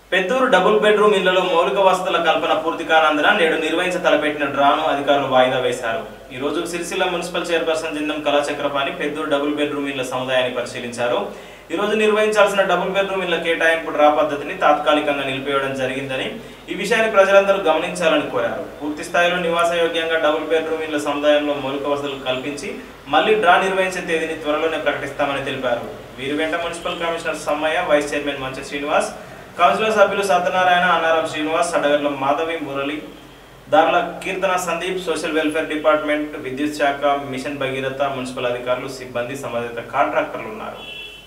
Peddur double bedroom ఇళ్లలో మౌలిక వసతుల కల్పన పూర్తి కానందున నేడు నిర్వహించ తలపెట్టిన డ్రాను అధికారులు వాయిదా వేశారు ఈ రోజు Sirisilla municipal chairperson Jindam Kalachakrapani Peddur double bedroom ఇళ్ల సముదాయాన్ని పరిశీలించారు ఈ రోజు నిర్వహించాల్సిన డబుల్ బెడ్రూమ్ ఇళ్ల కేటాయింపు డ్రా పద్ధతిని తాత్కాలికంగా నిలిపివేయడం జరిగిందని ఈ విషయాన్ని ప్రజలందరూ గమనించాలని కోరారు పూర్తి స్థాయిలో నివాసయోగ్యంగా డబుల్ బెడ్రూమ్ ఇళ్ల సముదాయంలో మౌలిక వసతులు కల్పించి మళ్లీ డ్రా నిర్వహించే తేదీని త్వరలోనే ప్రకటిస్తామని తెలిపారు వీరి వెంట municipal commissioner Sammaiah vice chairman Mancha Srinivas councillor సభ్యులు Satyanarayana Annaram Srinivas Sadagarla Madhavi Murali Darla Keerthana Sandeep social welfare department విద్యుత్ శాఖ మిషన్ భగీరథ మున్సిపల్ అధికారులు సిబ్బంది సంబంధిత కాంట్రాక్టర్లు ఉన్నారు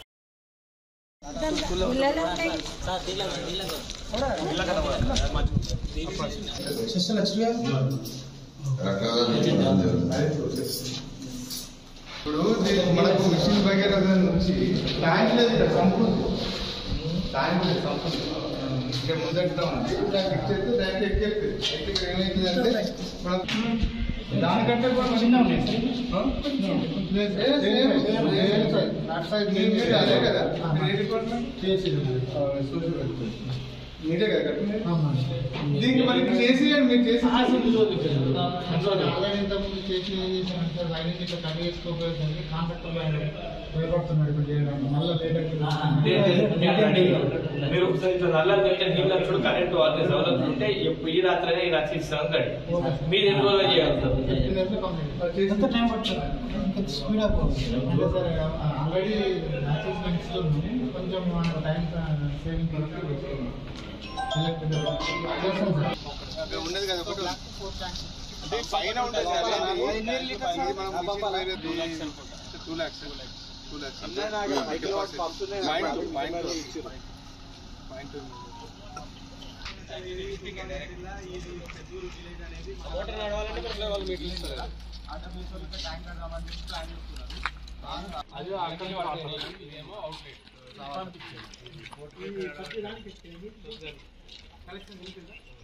ఇప్పుడు దీనికి మనకు మిషన్ భగీరథ నుంచి ట్యాంక్ లేదు ఇక్కడ సంపు ఉంది. ట్యాంక్ లేదు సంపు ఉంది. ఇక్కడ ముందట ఉంది దానికి ఇచ్చేస్తే దానికి ఎక్కేస్తుంది అయితే ఇక్కడ ఏమవుతుందంటే మనకు దానికంటే కూడా చిన్న అదే కదా మీరు ఏ డిపార్ట్మెంట్ మీరే కదా కట్టుకునేది? దీనికి మరి ఇప్పుడు చేసి మీరు చేసి ఆల్రెడీ ఇంతకుముందు చేసి లైన్ ఇట్లా కట్ చేసుకోకపోయేసరికి కాంట్రాక్టర్ భయపడుతున్నాడు ఇప్పుడు చేయడానికి మళ్ళీ మీరు ఒకసారి ఇట్లా నల్ల కట్టే నీళ్ళు అప్పుడు కరెంట్ వాడే సౌలభ్యం ఉంటే ఎప్పుడు ఈ రాత్రి ఈ రాత్రి ఇస్తాం గడి మీరు ఎన్ని రోజులు చేయగలుగుతారు ఎంత టైం పడుతుంది ఇంకా స్పీడ్ అప్ అంటే సార్ ఆల్రెడీ అసెస్మెంట్ ఇస్తున్నాం కొంచెం టైం సేవింగ్ కొరకు చేస్తాం సార్ అక్కడ ఉన్నది కదా ఒకటి అంటే పైన ఉంటుంది కదా ఇది మనం two lakhs two lakhs point point point అది అక్కడ ఇదేమో అవుట్లెట్